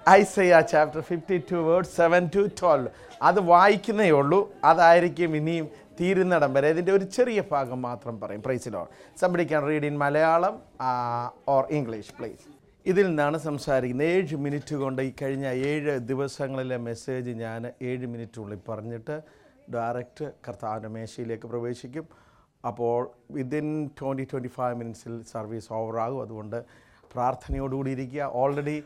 Isaiah chapter fifty two word seven to twelve അത് വായിക്കുന്നേ ഉള്ളൂ അതായിരിക്കും ഇനിയും തീരുന്നിടം വരെ ഇതിൻ്റെ ഒരു ചെറിയ ഭാഗം മാത്രം പറയും praise the Lord somebody can read in Malayalam or English please ഇതിൽ നിന്നാണ് സംസാരിക്കുന്നത് ഏഴ് മിനിറ്റ് കൊണ്ട് ഈ കഴിഞ്ഞ ഏഴ് ദിവസങ്ങളിലെ മെസ്സേജ് ഞാൻ ഏഴ് മിനിറ്റിനുള്ളിൽ പറഞ്ഞിട്ട് ഡയറക്റ്റ് കർത്താവിൻ്റെ മേശയിലേക്ക് പ്രവേശിക്കും അപ്പോൾ വിതിൻ ട്വൻറ്റി ട്വൻറ്റി ഫൈവ് മിനിറ്റ്സിൽ സർവീസ് ഓവറാകും അതുകൊണ്ട് പ്രാർത്ഥനയോടുകൂടി ഇരിക്കുക ഓൾറെഡി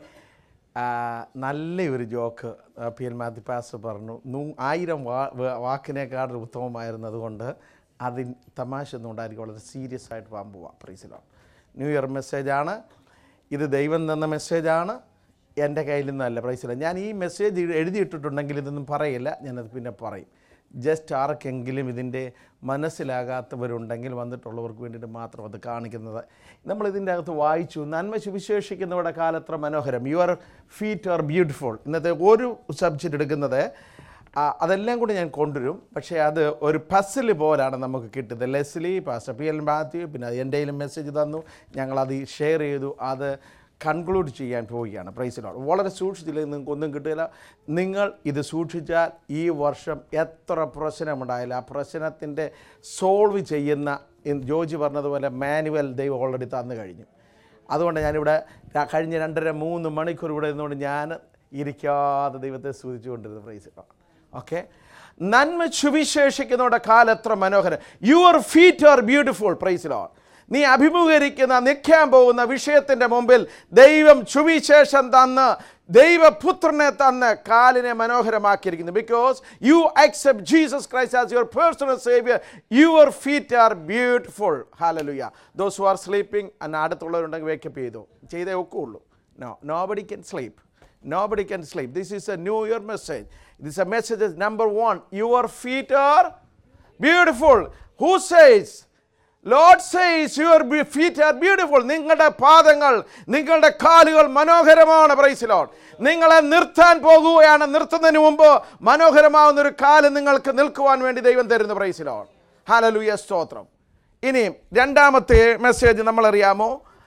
നല്ലൊരു joke P L Mathew pastor പറഞ്ഞു നൂ ആയിരം വാ വ- വാക്കിനേക്കാൾ ഉത്തമമായിരുന്നത് കൊണ്ട് അതിൽ തമാശ ഒന്നും ഉണ്ടായിരിക്കും വളരെ സീരിയസ് ആയിട്ട് പോകാൻ പോവാം പ്രീസിലാണ് ന്യൂ ഇയർ മെസ്സേജാണ് ഇത് ദൈവം തന്ന മെസ്സേജാണ് എൻ്റെ കയ്യിൽ നിന്നല്ല പ്രൈസില്ല ഞാൻ ഈ മെസ്സേജ് എഴുതിയിട്ടിട്ടുണ്ടെങ്കിൽ ഇതൊന്നും പറയില്ല ഞാനത് പിന്നെ പറയും ജസ്റ്റ് ആർക്കെങ്കിലും ഇതിൻ്റെ മനസ്സിലാകാത്തവരുണ്ടെങ്കിൽ വന്നിട്ടുള്ളവർക്ക് വേണ്ടിയിട്ട് മാത്രം അത് കാണിക്കുന്നത് നമ്മൾ ഇതിൻ്റെ അകത്ത് വായിച്ചു നന്മ സുവിശേഷിക്കുന്നവരുടെ കാലത്ര മനോഹരം യുവർ ഫീറ്റ് ആർ ബ്യൂട്ടിഫുൾ ഇന്നത്തെ ഒരു സബ്ജക്റ്റ് എടുക്കുന്നത് ആ, അതെല്ലാം കൂടി ഞാൻ കൊണ്ടുവരും പക്ഷേ അത് ഒരു പസിൽ പോലാണ് നമുക്ക് കിട്ടുന്നത് Leslie pastor P L Mathew പിന്നെ എൻ്റെയിലും മെസ്സേജ് തന്നു ഞങ്ങളത് ഷെയർ ചെയ്തു അത് കൺക്ലൂഡ് ചെയ്യാൻ പോവുകയാണ് പ്രൈസിലോട് വളരെ സൂക്ഷിച്ചില്ലെങ്കിൽ നിങ്ങൾക്ക് ഒന്നും കിട്ടില്ല നിങ്ങൾ ഇത് സൂക്ഷിച്ചാൽ ഈ വർഷം എത്ര പ്രശ്നമുണ്ടായാലും ആ പ്രശ്നത്തിൻ്റെ സോൾവ് ചെയ്യുന്ന ഇൻ- ജോജി പറഞ്ഞതുപോലെ മാനുവൽ ദൈവം ഓൾറെഡി തന്നു കഴിഞ്ഞു അതുകൊണ്ട് ഞാനിവിടെ ര- കഴിഞ്ഞ രണ്ടര മൂന്ന് മണിക്കൂർ ഇവിടെ ഇരുന്നുകൊണ്ട് ഞാൻ ഇരിക്കാതെ ദൈവത്തെ സ്തുതിച്ചുകൊണ്ടിരുന്നു പ്രൈസ് ഓക്കെ നന്മ സുവിശേഷിക്കുന്നവരുടെ കാലത്ര മനോഹരം your feet are beautiful praise Lord നീ അഭിമുഖീകരിക്കുന്ന നിൽക്കാൻ പോകുന്ന വിഷയത്തിൻ്റെ മുമ്പിൽ ദൈവം സുവിശേഷം തന്ന് ദൈവപുത്രനെ തന്ന് കാലിനെ മനോഹരമാക്കിയിരിക്കുന്നു because you accept Jesus Christ as your personal saviour your feet are beautiful hallelujah those who are sleeping അന്ന് അടുത്തുള്ളവരുണ്ടെങ്കിൽ വേക്കപ്പ് ചെയ്തു ചെയ്തേ ഒക്കുള്ളൂ no nobody can sleep Nobody can sleep. This is a New Year message. This is a message is number one. Your feet are beautiful. Who says? Lord says your be- feet are beautiful. നിങ്ങളുടെ പാദങ്ങൾ നിങ്ങളുടെ കാലുകൾ മനോഹരമാണ് price load നിങ്ങളെ നിർത്താൻ പോകുകയാണ് നിർത്തുന്നതിന് മുമ്പ് മനോഹരമാവുന്ന ഒരു കാലം നിങ്ങൾക്ക് നിൽക്കുവാൻ വേണ്ടി ദൈവം തരുന്നു പ്രൈസ് ലോഡ് ഹാലലുയ സ്തോത്രം ഇനിയും രണ്ടാമത്തെ മെസ്സേജ് നമ്മളറിയാമോ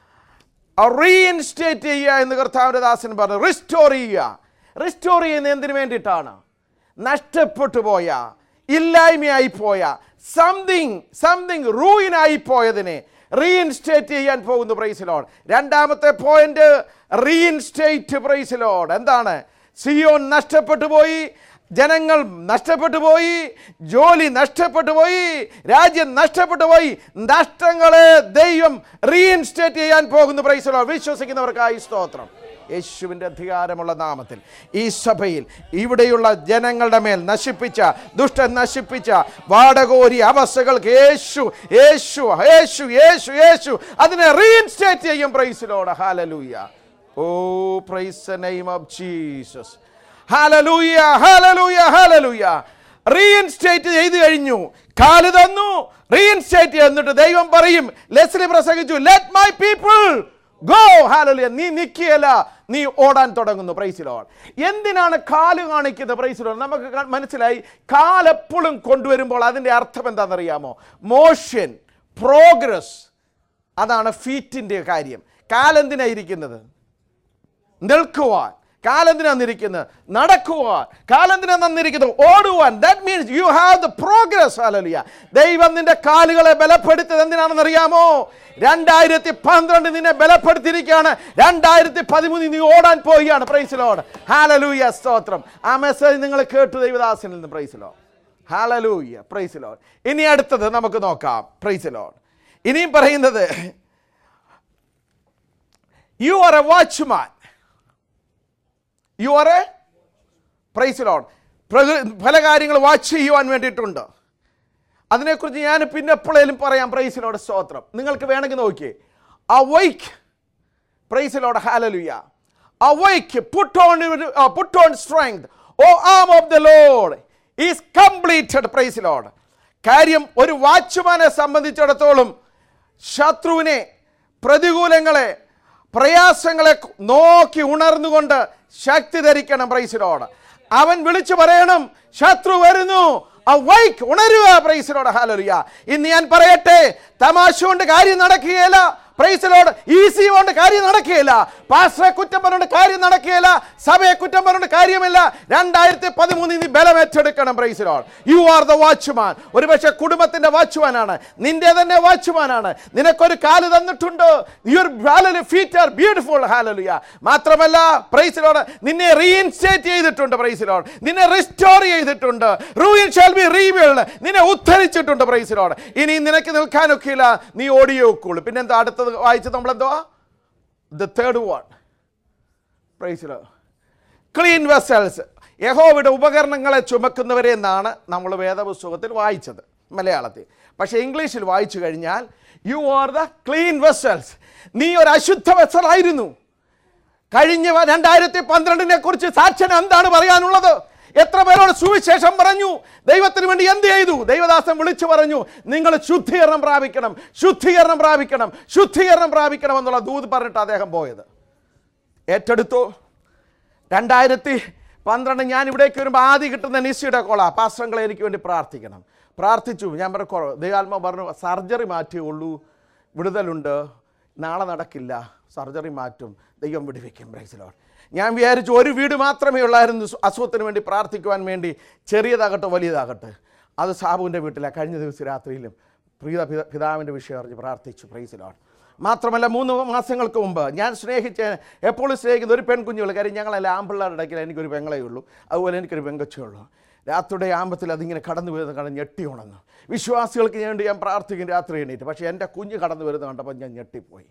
റീഇൻസ്റ്റേറ്റ് ചെയ്യുക എന്ന് കർത്താവിൻ്റെ ദാസൻ പറഞ്ഞു റിസ്റ്റോർ ചെയ്യുക റിസ്റ്റോർ ചെയ്യുന്ന എന്തിനു വേണ്ടിയിട്ടാണ് നഷ്ടപ്പെട്ടു പോയ ഇല്ലായ്മയായി പോയ സംതിങ് സംതിങ് റൂയിനായി പോയതിനെ റീഇൻസ്റ്റേറ്റ് ചെയ്യാൻ പോകുന്നു പ്രൈസിലോഡ് രണ്ടാമത്തെ പോയിന്റ് റീഇൻസ്റ്റേറ്റ് പ്രൈസിലോഡ് എന്താണ് സിയോൻ നഷ്ടപ്പെട്ടു പോയി ജനങ്ങൾ നഷ്ടപ്പെട്ടു പോയി ജോലി നഷ്ടപ്പെട്ടു പോയി രാജ്യം നഷ്ടപ്പെട്ടു പോയി നഷ്ടങ്ങളെ ദൈവം റീഇൻസ്റ്റേറ്റ് ചെയ്യാൻ പോകുന്നു പ്രൈസലോ വിശ്വസിക്കുന്നവർക്കായി സ്തോത്രം യേശുവിൻ്റെ അധികാരമുള്ള നാമത്തിൽ ഈ സഭയിൽ ഇവിടെയുള്ള ജനങ്ങളുടെ മേൽ നശിപ്പിച്ച ദുഷ്ടൻ നശിപ്പിച്ച വാടകോരി അവസ്ഥകൾക്ക് യേശു യേശു യേശു യേശു യേശു അതിനെ റീഇൻസ്റ്റേറ്റ് ചെയ്യും praise the Lord hallelujah oh praise name of Jesus hallelujah hallelujah hallelujah reinstate ചെയ്തു കഴിഞ്ഞു കാല് തന്നു റീഇൻസ്റ്റേറ്റ് എന്നിട്ട് ദൈവം പറയും ലെസ്ലി പ്രസംഗിച്ചു let my people go hallelujah നീ നിൽക്കുകയല്ല നീ ഓടാൻ തുടങ്ങുന്നു പ്രൈസിലോൺ എന്തിനാണ് കാല് കാണിക്കുന്നത് പ്രൈസിലോൺ നമുക്ക് ക- മനസ്സിലായി കാലെപ്പോഴും കൊണ്ടുവരുമ്പോൾ അതിൻ്റെ അർത്ഥം എന്താണെന്നറിയാമോ മോഷൻ പ്രോഗ്രസ് അതാണ് ഫീറ്റിൻ്റെ കാര്യം കാലെന്തിനാ ഇരിക്കുന്നത് നിൽക്കുവാൻ കാലെന്തിനാ നിന്നിരിക്കുന്നത് നടക്കുവാൻ കാലെന്തിനാ നന്നിരിക്കുന്നത് ഓടുവാൻ that means you have the progress hallelujah ദൈവം നിന്റെ കാലുകളെ ബലപ്പെടുത്തിയത് എന്തിനാണെന്ന് അറിയാമോ രണ്ടായിരത്തി പന്ത്രണ്ട് നിന്നെ ബലപ്പെടുത്തിയിരിക്കുകയാണ് രണ്ടായിരത്തി പതിമൂന്നിൽ നീ ഓടാൻ പോവുകയാണ് പ്രൈസിലോട് ഹാലലൂയ സ്തോത്രം ആ മെസ്സേജ് നിങ്ങൾ കേട്ടു ദൈവദാസനിൽ നിന്ന് പ്രൈസിലോ ഹാലലൂയ പ്രൈസിലോട് ഇനി അടുത്തത് നമുക്ക് നോക്കാം പ്രൈസിലോട് ഇനിയും പറയുന്നത് you are a watchman you are a praise Lord പല കാര്യങ്ങൾ വാച്ച് ചെയ്യുവാൻ വേണ്ടിയിട്ടുണ്ട് അതിനെക്കുറിച്ച് ഞാൻ പിന്നെ എപ്പോഴേലും പറയാം പ്രൈസിലോട് സ്തോത്രം നിങ്ങൾക്ക് വേണമെങ്കിൽ നോക്കിയേ awake praise the Lord hallelujah awake put on put on strength O arm of the Lord is completed praise the Lord കാര്യം ഒരു വാച്ച്മാനെ സംബന്ധിച്ചിടത്തോളം ശത്രുവിനെ പ്രതികൂലങ്ങളെ പ്രയാസങ്ങളെ നോക്കി ഉണർന്നുകൊണ്ട് ശക്തി ധരിക്കണം പ്രൈസിലോട് അവൻ വിളിച്ചു പറയണം ശത്രു വരുന്നു അവൈക്ക് ഉണരുക പ്രൈസിലോട് ഹാലറിയ ഇന്ന് ഞാൻ പറയട്ടെ തമാശ കൊണ്ട് കാര്യം നടക്കുകയില്ല പ്രൈസിലോട് ഈസി കൊണ്ട് കാര്യം നടക്കുകയില്ല പാസ്റ്ററെ കുറ്റം പറഞ്ഞുകൊണ്ട് കാര്യം നടക്കുകയില്ല സഭയെ കുറ്റം പറഞ്ഞുകൊണ്ട് കാര്യമില്ല രണ്ടായിരത്തി പതിമൂന്നിൽ നീ ബലം ഏറ്റെടുക്കണം praise the Lord you are the watchman ഒരുപക്ഷെ കുടുംബത്തിന്റെ വാച്ച്മാനാണ് നിന്റെ തന്നെ വാച്ച്മാനാണ് നിനക്കൊരു കാല് തന്നിട്ടുണ്ട് your feet are beautiful hallelujah മാത്രമല്ല പ്രൈസിലോട് നിന്നെ റീഇൻസ്റ്റേറ്റ് ചെയ്തിട്ടുണ്ട് പ്രൈസിലോട് നിന്നെ റിസ്റ്റോർ ചെയ്തിട്ടുണ്ട് റൂയിൻ ഷാൽ ബി റീബിൽഡ് നിന്നെ ഉദ്ധരിച്ചിട്ടുണ്ട് പ്രൈസിലോട് ഇനി നിനക്ക് നിൽക്കാനൊക്കെയില്ല നീ ഓടിയേ ഒക്കുള്ളൂ പിന്നെന്താ അടുത്തത് വായിച്ചത് നമ്മളെന്തോ the third one praise the Lord clean vessels യഹോവയുടെ ഉപകരണങ്ങളെ ചുമക്കുന്നവരെ എന്നാണ് നമ്മൾ വേദപുസ്തകത്തിൽ വായിച്ചത് മലയാളത്തിൽ പക്ഷേ ഇംഗ്ലീഷിൽ വായിച്ചു കഴിഞ്ഞാൽ you are the clean vessels നീ ഒരു അശുദ്ധ വെസലായിരുന്നു കഴിഞ്ഞ വ- രണ്ടായിരത്തി പന്ത്രണ്ടിനെ കുറിച്ച് സാക്ഷ്യന് എന്താണ് പറയാനുള്ളത് എത്ര പേരോട് സുവിശേഷം പറഞ്ഞു ദൈവത്തിന് വേണ്ടി എന്ത് ചെയ്തു ദൈവദാസൻ വിളിച്ചു പറഞ്ഞു നിങ്ങൾ ശുദ്ധീകരണം പ്രാപിക്കണം ശുദ്ധീകരണം പ്രാപിക്കണം ശുദ്ധീകരണം പ്രാപിക്കണം എന്നുള്ള ദൂത് പറഞ്ഞിട്ട് അദ്ദേഹം പോയത് ഏറ്റെടുത്തു രണ്ടായിരത്തി പന്ത്രണ്ട് ഞാൻ ഇവിടേക്ക് വരുമ്പോൾ ആദ്യം കിട്ടുന്ന നിശ്ചയുടെ കോള പാസ്റ്റങ്ങളെ എനിക്ക് വേണ്ടി പ്രാർത്ഥിക്കണം പ്രാർത്ഥിച്ചു ഞാൻ പറഞ്ഞു "കൊ- ദൈവാത്മ പറഞ്ഞു സർജറി മാറ്റിയേ ഉള്ളൂ വിടുതലുണ്ട് നാളെ നടക്കില്ല സർജറി മാറ്റും ദൈവം വിടുവിക്കും ബ്രൈസിലോർ ഞാൻ വിചാരിച്ചു ഒരു വീട് മാത്രമേ ഉള്ളായിരുന്നു സു- അസുഖത്തിന് വേണ്ടി പ്രാർത്ഥിക്കുവാൻ വേണ്ടി ചെറിയതാകട്ടെ വലിയതാകട്ടെ അത് സാബുവിൻ്റെ വീട്ടിലാണ് കഴിഞ്ഞ ദിവസം രാത്രിയിലും പ്രീത പിത- പിതാവിൻ്റെ വിഷയം അറിഞ്ഞ് പ്രാർത്ഥിച്ചു പ്രൈസിലോട്ട് മാത്രമല്ല മൂന്ന് മാസങ്ങൾക്ക് മുമ്പ് ഞാൻ സ്നേഹിച്ച എപ്പോഴും സ്നേഹിക്കുന്ന ഒരു പെൺകുഞ്ഞുകൾ കാര്യം ഞങ്ങളെല്ലാം ആമ്പിള്ളേരുടെ ഇടയ്ക്കിൽ എനിക്കൊരു പെങ്ങളേ ഉള്ളൂ അതുപോലെ എനിക്കൊരു പെങ്കച്ചേ ഉള്ളൂ രാത്രിയുടെ ആമ്പത്തിൽ അതിങ്ങനെ കടന്നു വരുന്ന കണ്ട് ഞെട്ടി ഉണർന്നു വിശ്വാസികൾക്ക് വേണ്ടി ഞാൻ പ്രാർത്ഥിക്കും രാത്രി എണീറ്റ് പക്ഷേ എൻ്റെ കുഞ്ഞ് കടന്നു വരുന്നത് കണ്ടപ്പോൾ ഞാൻ ഞെട്ടിപ്പോയി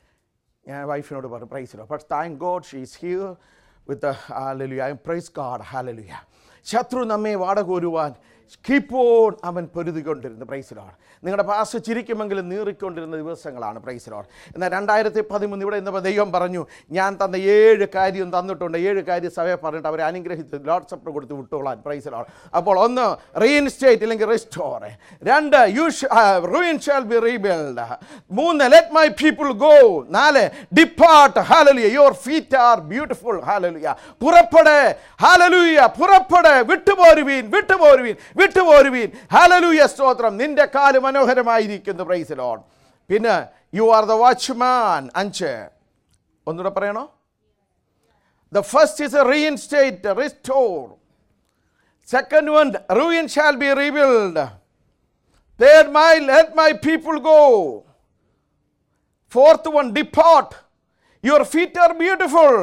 ഞാൻ വൈഫിനോട് പറഞ്ഞു praise the Lord but thank God she is here with hallelujah I praise God hallelujah ശത്രു നമ്മെ വാടകോരുവാൻ കീപ്പോൺ അവൻ പൊരുതിക്കൊണ്ടിരുന്നു പ്രൈസിലോട് നിങ്ങളുടെ പാസ് ചിരിക്കുമെങ്കിലും നീറിക്കൊണ്ടിരുന്ന ദിവസങ്ങളാണ് പ്രൈസിലോട് എന്നാൽ രണ്ടായിരത്തി പതിമൂന്ന് ഇവിടെ ഇന്നപ്പോൾ ദൈവം പറഞ്ഞു ഞാൻ തന്ന ഏഴ് കാര്യം തന്നിട്ടുണ്ട് ഏഴ് കാര്യം സഭയെ പറഞ്ഞിട്ട് അവരെ അനുഗ്രഹിച്ച് ലോഡ് സപ്പർ കൊടുത്ത് വിട്ടോളാൻ പ്രൈസിലോട് അപ്പോൾ ഒന്ന് റീഇൻസ്റ്റേറ്റ് അല്ലെങ്കിൽ റിസ്റ്റോർ രണ്ട് you ruin shall be rebuild മൂന്ന് ലെറ്റ് മൈ പീപ്പിൾ ഗോ നാല് depart hallelujah your feet are beautiful hallelujah പുറപ്പെട് ഹാലലുയ പുറപ്പെട് വിട്ടുപോരുവീൻ വിട്ടുപോരുവീൻ വിട്ടുപോരുവീൻ ഹാലലുയ സ്തോത്രം നിന്റെ കാല് മനോഹരമായിരിക്കുന്നു പ്രൈസിലോൺ പിന്നെ യു ആർ ദ വാച്ച്മാൻ അഞ്ച് ഒന്നുകൂടെ പറയണോ the first is a reinstate restore second one ruin shall be rebuild third my let my people go fourth one depart your feet are beautiful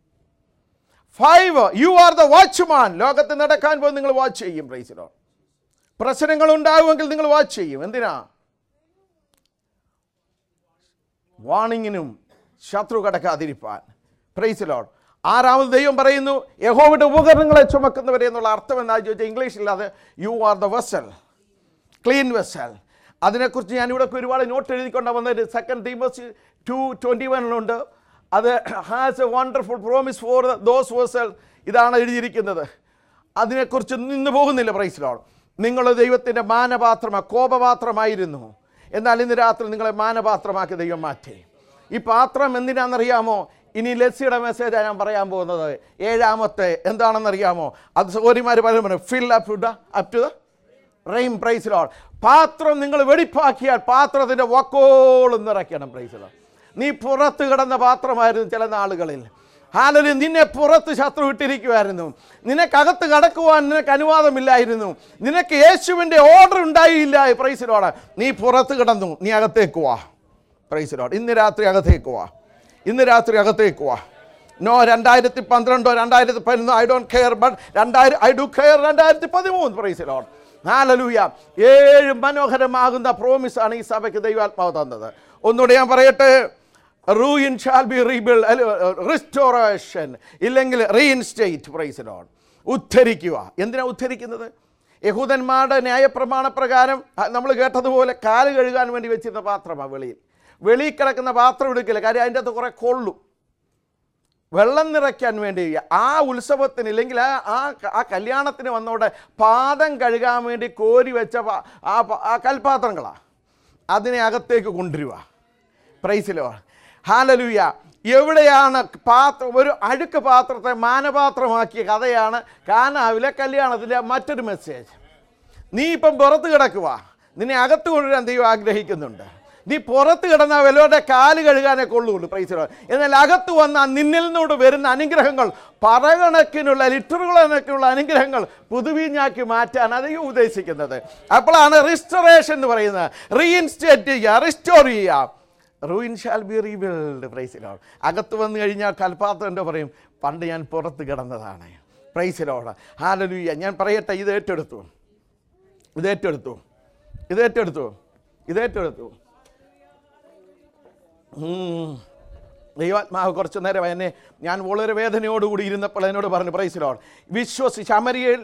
five you are the watchman ലോകത്ത് നടക്കാൻ പോയി നിങ്ങൾ watch ചെയ്യും പ്രൈസിലോ പ്രശ്നങ്ങൾ ഉണ്ടാവുമെങ്കിൽ നിങ്ങൾ watch ചെയ്യും എന്തിനാ വാണിങ്ങിനും ശത്രു കടക്കാതിരിപ്പാൻ പ്രൈസിലോൺ ആറാമത് ദൈവം പറയുന്നു യഹോവയുടെ ഉപകരണങ്ങളെ ചുമക്കുന്നവരെ എന്നുള്ള അർത്ഥം എന്താ ചോദിച്ചാൽ ഇംഗ്ലീഷിൽ അത് you are the vessel clean vessel അതിനെക്കുറിച്ച് ഞാൻ ഇവിടെ ഒരുപാട് നോട്ട് എഴുതിക്കൊണ്ടാ വന്നത് സെക്കൻഡ് തീമസ് ടു ട്വൻറ്റി വണ്ണിലുണ്ട് അത് has a wonderful promise for those vessel ഇതാണ് എഴുതിയിരിക്കുന്നത് അതിനെക്കുറിച്ച് നിന്ന് പോകുന്നില്ല പ്രൈസിലോട് നിങ്ങൾ ദൈവത്തിൻ്റെ മാനപാത്രമാ കോപപാത്രമായിരുന്നു എന്നാൽ ഇന്ന് രാത്രി നിങ്ങളെ മാനപാത്രമാക്കി ദൈവം മാറ്റി ഈ പാത്രം എന്തിനാണെന്നറിയാമോ ഇനി ലസ്സിയുടെ മെസ്സേജാണ് ഞാൻ പറയാൻ പോകുന്നത് ഏഴാമത്തെ എന്താണെന്നറിയാമോ അത് സഹോദരിമാർ പലരും fill up up to the rain praise the Lord പാത്രം നിങ്ങൾ വെടിപ്പാക്കിയാൽ പാത്രത്തിൻ്റെ വക്കോളം നിറയ്ക്കണം പ്രൈസിലോൾ നീ പുറത്ത് കിടന്ന പാത്രമായിരുന്നു ചില നാളുകളിൽ ഹാലലി നിന്നെ പുറത്ത് ശത്രു ഇട്ടിരിക്കുമായിരുന്നു നിനക്കകത്ത് കടക്കുവാൻ നിനക്ക് അനുവാദമില്ലായിരുന്നു നിനക്ക് യേശുവിൻ്റെ ഓർഡർ ഉണ്ടായില്ല പ്രൈസിലോട് നീ പുറത്ത് കിടന്നു നീ അകത്തേക്ക് വാ പ്രൈസിലോട് ഇന്ന് രാത്രി അകത്തേക്ക് വാ ഇന്ന് രാത്രി അകത്തേക്ക് വാ നോ രണ്ടായിരത്തി പന്ത്രണ്ടോ രണ്ടായിരത്തി പതിനൊന്നോ ഐ ഡോണ്ട് കെയർ ബട്ട് രണ്ടായിരം ഐ ഡു കെയർ രണ്ടായിരത്തി പതിമൂന്ന് പ്രൈസിലോട് ഹാലലൂയ ഏഴ് മനോഹരമാകുന്ന പ്രോമിസാണ് ഈ സഭയ്ക്ക് ദൈവാത്മാവ് തന്നത് ഒന്നുകൂടെ ഞാൻ പറയട്ടെ ruin shall be rebuild restoration ഇല്ലെങ്കിൽ റീഇൻസ്റ്റേറ്റ് പ്രൈസിലോൺ ഉദ്ധരിക്കുക എന്തിനാ ഉദ്ധരിക്കുന്നത് യഹൂദന്മാരുടെ ന്യായപ്രമാണ പ്രകാരം നമ്മൾ കേട്ടതുപോലെ കാല് കഴുകാൻ വേണ്ടി വെച്ചിരുന്ന പാത്രമാണ് വെളിയിൽ വെളിയിൽ കിടക്കുന്ന പാത്രം എടുക്കില്ല കാര്യം അതിൻ്റെ അകത്ത് കുറേ കൊള്ളും വെള്ളം നിറയ്ക്കാൻ വേണ്ടി ആ ഉത്സവത്തിന് ഇല്ലെങ്കിൽ ആ ആ ആ കല്യാണത്തിന് വന്നവിടെ പാദം കഴുകാൻ വേണ്ടി കോരി വെച്ച പ- ആ പ- ആ കൽപാത്രങ്ങളാണ് അതിനെ അകത്തേക്ക് കൊണ്ടുവരിക പ്രൈസിലോ ഹാലലുയ എവിടെയാണ് പാത്രം ഒരു അഴുക്ക് പാത്രത്തെ മാനപാത്രമാക്കിയ കഥയാണ് കാനാവിലെ കല്യാണത്തിൻ്റെ മറ്റൊരു മെസ്സേജ് നീ ഇപ്പം പുറത്ത് കിടക്കുക നിന്നെ അകത്ത് കൊണ്ടുവരാൻ ദൈവം ആഗ്രഹിക്കുന്നുണ്ട് നീ പുറത്ത് കിടന്ന വല്ലവരുടെ കാല് കഴുകാനേ കൊള്ളുള്ളൂ പ്രൈസ് ലോഡ് എന്നാൽ അകത്ത് വന്ന നിന്നിൽ നിന്നോട് വരുന്ന അനുഗ്രഹങ്ങൾ പറകണക്കിനുള്ള ലിറ്ററുകൾ കണക്കിനുള്ള അനുഗ്രഹങ്ങൾ പുതുവീഞ്ഞാക്കി മാറ്റാൻ അധികം ഉദ്ദേശിക്കുന്നത് അപ്പോഴാണ് റിസ്റ്റോറേഷൻ എന്ന് പറയുന്നത് റീഇൻസ്റ്റേറ്റ് ചെയ്യുക റിസ്റ്റോർ ചെയ്യുക ruin shall be rebuild praise the Lord അകത്ത് വന്നു കഴിഞ്ഞാൽ കൽപ്പാത്തം എൻ്റെ പറയും പണ്ട് ഞാൻ പുറത്ത് കിടന്നതാണ് പ്രൈസിലോട് ഹാലലൂയ ഞാൻ പറയട്ടെ ഇത് ഏറ്റെടുത്തു ഇത് ഏറ്റെടുത്തു ഇത് ഏറ്റെടുത്തു ഇത് ഏറ്റെടുത്തു ഉം. ദൈവാത്മാവ് കുറച്ചു നേരം എന്നെ ഞാൻ വളരെ വേദനയോടുകൂടി ഇരുന്നപ്പോൾ എന്നോട് പറഞ്ഞു പ്രൈസിലോട് വിശ്വസി ശമരിയയിൽ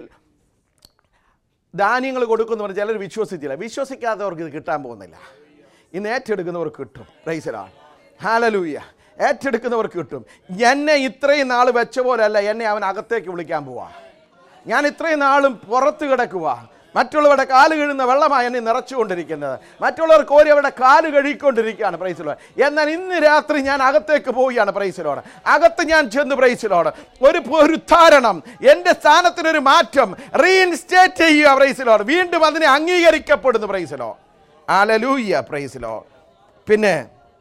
ധാന്യങ്ങൾ കൊടുക്കുന്നു പറഞ്ഞ് ചിലർ വിശ്വസിച്ചില്ല വിശ്വസിക്കാത്തവർക്ക് ഇത് കിട്ടാൻ പോകുന്നില്ല ഇന്ന് ഏറ്റെടുക്കുന്നവർക്ക് കിട്ടും പ്രൈസിലാണ് ഹാലലൂയ ഏറ്റെടുക്കുന്നവർക്ക് കിട്ടും എന്നെ ഇത്രയും നാൾ വെച്ച പോലെയല്ല എന്നെ അവൻ അകത്തേക്ക് വിളിക്കാൻ പോവാ ഞാൻ ഇത്രയും നാളും പുറത്ത് കിടക്കുക മറ്റുള്ളവരുടെ കാല് കഴുകുന്ന വെള്ളമായി എന്നെ നിറച്ചുകൊണ്ടിരിക്കുന്നത് മറ്റുള്ളവർ കോരി അവരുടെ കാല് കഴുകിക്കൊണ്ടിരിക്കുകയാണ് പ്രൈസിലോട് എന്നാൽ ഇന്ന് രാത്രി ഞാൻ അകത്തേക്ക് പോവുകയാണ് പ്രൈസിലോട് അകത്ത് ഞാൻ ചെന്ന് പ്രൈസിലോട് ഒരു പുരുദ്ധാരണം എൻ്റെ സ്ഥാനത്തിനൊരു മാറ്റം റീഇൻസ്റ്റേറ്റ് ചെയ്യുക പ്രൈസിലോട് വീണ്ടും അതിനെ അംഗീകരിക്കപ്പെടുന്നു പ്രൈസിലോ ആലലൂയ്യ പ്രൈസിലോ പിന്നെ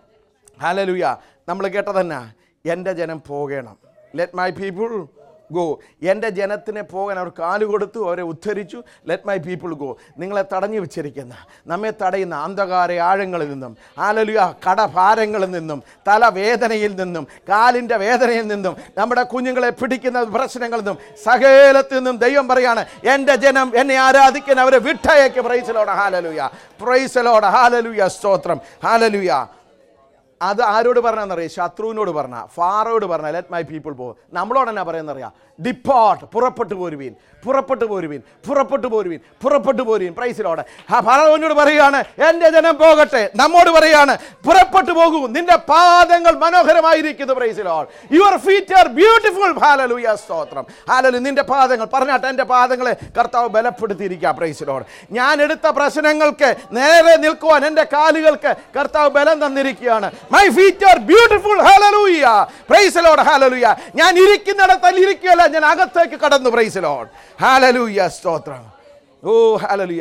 ഹാലലുയ നമ്മൾ കേട്ടതന്നെ എൻ്റെ ജനം പോകണം ലെറ്റ് മൈ പീപ്പിൾ ഗോ എൻ്റെ ജനത്തിനെ പോകാൻ അവർ കാല് കൊടുത്തു അവരെ ഉദ്ധരിച്ചു ലെറ്റ് മൈ പീപ്പിൾ ഗോ നിങ്ങളെ തടഞ്ഞു വെച്ചിരിക്കുന്ന നമ്മെ തടയുന്ന അന്ധകാര ആഴങ്ങളിൽ നിന്നും ഹാലലുയ കടഭാരങ്ങളിൽ നിന്നും തലവേദനയിൽ നിന്നും കാലിൻ്റെ വേദനയിൽ നിന്നും നമ്മുടെ കുഞ്ഞുങ്ങളെ പിടിക്കുന്ന പ്രശ്നങ്ങളിൽ നിന്നും സകലത്തിൽ നിന്നും ദൈവം പറയാണ് എൻ്റെ ജനം എന്നെ ആരാധിക്കാൻ അവരെ വിട്ടയക്ക് പ്രൈസലോട് ഹാലലുയ പ്രൈസലോട് ഹാലലുയ സ്തോത്രം ഹാലലുയ അത് ആരോട് പറഞ്ഞാന്നറിയാം ശത്രുവിനോട് പറഞ്ഞ ഫാറോട് പറഞ്ഞ ലെറ്റ് മൈ പീപ്പിൾ പോ നമ്മളോട് എന്നാ പറയുന്നറിയാം ഡിപ്പോർട്ട് പുറപ്പെട്ടു പോരുവീൻ പുറപ്പെട്ടു പോരുവീൻ പുറപ്പെട്ടു പോരുവീൻ പുറപ്പെട്ടു പോരുവീൻ പ്രൈസിലോട് ആ ഫറവനോട് പറയുകയാണ് എൻ്റെ ജനം പോകട്ടെ നമ്മോട് പറയാണ് പുറപ്പെട്ടു പോകൂ നിന്റെ പാദങ്ങൾ മനോഹരമായിരിക്കുന്നു praise the Lord your feet are beautiful hallelujah സ്തോത്രം ഹാലലു നിന്റെ പാദങ്ങൾ പറഞ്ഞാട്ടെ എൻ്റെ പാദങ്ങളെ കർത്താവ് ബലപ്പെടുത്തിയിരിക്കുക പ്രൈസിലോട് ഞാൻ എടുത്ത പ്രശ്നങ്ങൾക്ക് നേരെ നിൽക്കുവാൻ എൻ്റെ കാലുകൾക്ക് കർത്താവ് ബലം തന്നിരിക്കുകയാണ് my feet are beautiful hallelujah praise the Lord hallelujah ഞാൻ ഇരിക്കുന്നിടത്തല്ല ഇരിക്കുകയല്ല ഞാൻ അകത്തേക്ക് കടന്നു പ്രൈസിലോട് ഹാലലൂയ സ്തോത്രം oh hallelujah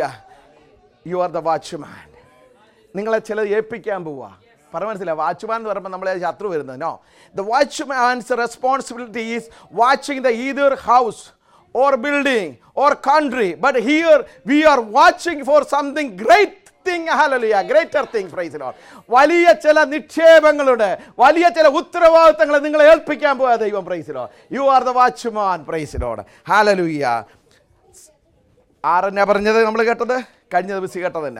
you are the watchman നിങ്ങളെ ചിലത് ഏൽപ്പിക്കാൻ പോവുക പറ മനസ്സിലായി വാച്ച്മാൻ എന്ന് പറയുമ്പോൾ നമ്മളെ ശത്രു വരുന്നത് no the watchman's responsibility is watching the either house or building or country but here we are watching for something great thing hallelujah greater thing praise Lord വലിയ ചില നിക്ഷേപങ്ങളുടെ വലിയ ചില ഉത്തരവാദിത്തങ്ങളെ നിങ്ങളെ ഏൽപ്പിക്കാൻ പോയ ദൈവം praise Lord you are the watchman praise Lord ഹാലലുയ്യ ആരെന്നാ പറഞ്ഞത് നമ്മൾ കേട്ടത് കഴിഞ്ഞ ദിവസം കേട്ടത് തന്നെ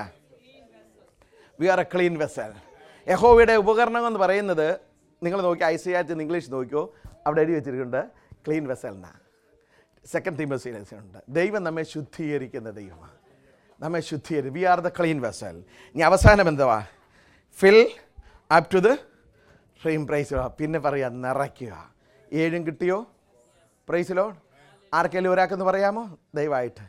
we are a clean vessel യഹോവയുടെ ഉപകരണം എന്ന് പറയുന്നത് നിങ്ങൾ നോക്കി ഐ സി ആറ്റ് ഇംഗ്ലീഷ് നോക്കിയോ അവിടെ എഴുതി വെച്ചിട്ടുണ്ട് ക്ലീൻ വെസൽ എന്നാ സെക്കൻഡ് തീമസീനസ് ഉണ്ട് ദൈവം നമ്മെ ശുദ്ധീകരിക്കുന്ന ദൈവമാണ് നമ്മെ ശുദ്ധീകരി we are the clean vessel ഇനി അവസാനം എന്തുവാ fill up to the frame praise പിന്നെ പറയുക നിറയ്ക്കുക ഏഴും കിട്ടിയോ പ്രൈസിലോ ആർക്കെങ്കിലും ഒരാൾക്കെന്ന് പറയാമോ ദയവായിട്ട്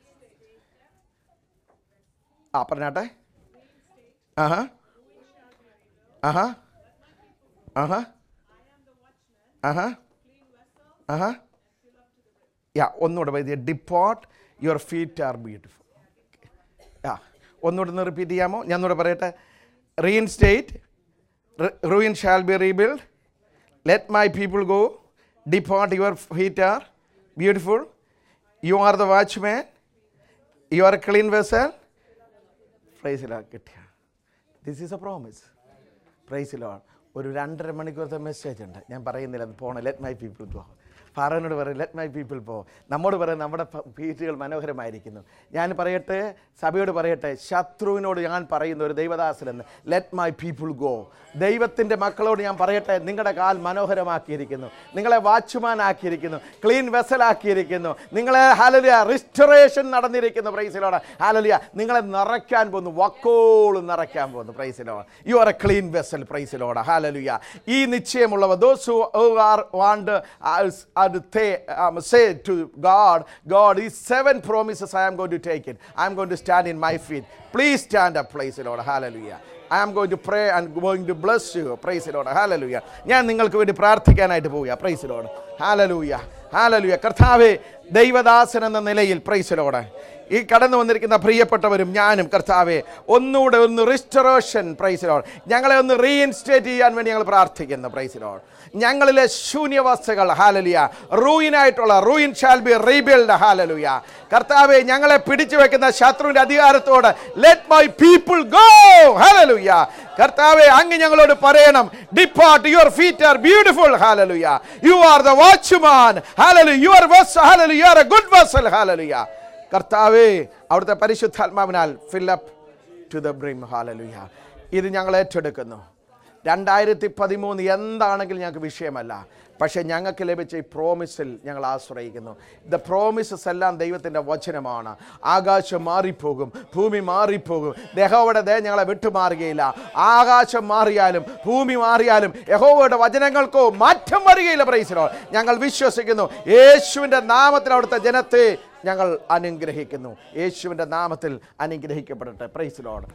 ആ പറഞ്ഞാട്ടെ ആഹാ ആഹാ ആഹാ ആഹാ ആഹാ യാ ഒന്നുകൂടെ വൈദ്യ deport your feet are beautiful ആ ഒന്നുകൂടെ ഒന്ന് റിപ്പീറ്റ് ചെയ്യാമോ ഞാൻ ഒന്നുകൂടെ പറയട്ടെ reinstate ruin shall be rebuild let my people go deport your feet are beautiful you are the watchman you are a clean vessel പ്രൈസിലാ കിട്ടിയ ദിസ് ഈസ് എ പ്രോമിസ് പ്രൈസിലാണ് ഒരു രണ്ടര മണിക്കൂറത്തെ മെസ്സേജ് ഉണ്ട് ഞാൻ പറയുന്നില്ല അത് പോകണം ലെറ്റ് മൈ പീപ്പിൾ പോ ഫാറോനോട് പറയും ലെറ്റ് മൈ പീപ്പിൾ പോ നമ്മോട് പറയും നമ്മുടെ ഫീറ്റുകൾ മനോഹരമായിരിക്കുന്നു ഞാൻ പറയട്ടെ സഭയോട് പറയട്ടെ ശത്രുവിനോട് ഞാൻ പറയുന്ന ഒരു ദൈവദാസനെന്ന് ലെറ്റ് മൈ പീപ്പിൾ ഗോ ദൈവത്തിൻ്റെ മക്കളോട് ഞാൻ പറയട്ടെ നിങ്ങളുടെ കാൽ മനോഹരമാക്കിയിരിക്കുന്നു നിങ്ങളെ വാച്ച്മാൻ ആക്കിയിരിക്കുന്നു ക്ലീൻ വെസലാക്കിയിരിക്കുന്നു നിങ്ങളെ ഹാലലിയ റിസ്റ്റോറേഷൻ നടന്നിരിക്കുന്നു പ്രൈസിലോട് ഹാലലിയ നിങ്ങളെ നിറയ്ക്കാൻ പോകുന്നു വക്കോളും നിറയ്ക്കാൻ പോകുന്നു പ്രൈസിലോട് you are a clean vessel പ്രൈസിലോട് ഹാലലിയ ഈ നിശ്ചയമുള്ളവർ those are want say to God, God, these seven promises I am going to take it. I am going to stand in my feet. Please stand up, praise the Lord. Hallelujah. I am going to pray and going to bless you. Praise the Lord. Hallelujah. ഞാൻ നിങ്ങൾക്ക് വേണ്ടി പ്രാർത്ഥിക്കാനായിട്ട് പോവുക price load hallelujah hallelujah കർത്താവെ ദൈവദാസൻ എന്ന നിലയിൽ price load ഈ കടന്നു വന്നിരിക്കുന്ന പ്രിയപ്പെട്ടവരും ഞാനും കർത്താവെ ഒന്നുകൂടെ ഒന്ന് റിസ്റ്ററേഷൻ പ്രൈസിലോൾ ഞങ്ങളെ ഒന്ന് റീഇൻസ്റ്റേറ്റ് ചെയ്യാൻ വേണ്ടി ഞങ്ങൾ പ്രാർത്ഥിക്കുന്നു പ്രൈസിലോൾ ഞങ്ങളിലെ ശൂന്യവസ്ഥകൾ ഹാലലുയ റൂയിനായിട്ടുള്ള റൂയിൻ ഷാൽ ബി റീബിൽഡ് ഹാലലുയ കർത്താവെ ഞങ്ങളെ പിടിച്ചു വെക്കുന്ന ശത്രുവിന്റെ അധികാരത്തോട് ലെറ്റ് മൈ പീപ്പിൾ ഗോ ഹാലലുയ കർത്താവെ അങ്ങ് ഞങ്ങളോട് പറയണം depart your feet are beautiful ഹാലലുയ യു ആർ ദ വാച്ച്മാൻ ഹാലലു യുവർ വസ് ഹാലലു you are a good vessel ഹാലലുയ കർത്താവേ അവിടുത്തെ പരിശുദ്ധാത്മാവിനാൽ ഫില്ലപ്പ് ടു ദ ബ്രിം ഹാലലുയ ഇത് ഞങ്ങൾ ഏറ്റെടുക്കുന്നു രണ്ടായിരത്തി പതിമൂന്ന് എന്താണെങ്കിലും ഞങ്ങൾക്ക് വിഷയമല്ല പക്ഷേ ഞങ്ങൾക്ക് ലഭിച്ച ഈ പ്രോമിസിൽ ഞങ്ങൾ ആശ്രയിക്കുന്നു ദ പ്രോമിസസ് എല്ലാം ദൈവത്തിൻ്റെ വചനമാണ് ആകാശം മാറിപ്പോകും ഭൂമി മാറിപ്പോകും യഹോവയുടെ ദയ ഞങ്ങളെ വിട്ടുമാറുകയില്ല ആകാശം മാറിയാലും ഭൂമി മാറിയാലും യഹോവയുടെ വചനങ്ങൾക്കോ മാറ്റം വരികയില്ല പ്രൈസിലോ ഞങ്ങൾ വിശ്വസിക്കുന്നു യേശുവിൻ്റെ നാമത്തിൽ അവിടുത്തെ ജനത്തെ ഞങ്ങൾ അനുഗ്രഹിക്കുന്നു യേശുവിൻ്റെ നാമത്തിൽ അനുഗ്രഹിക്കപ്പെടട്ടെ പ്രൈസിലോട്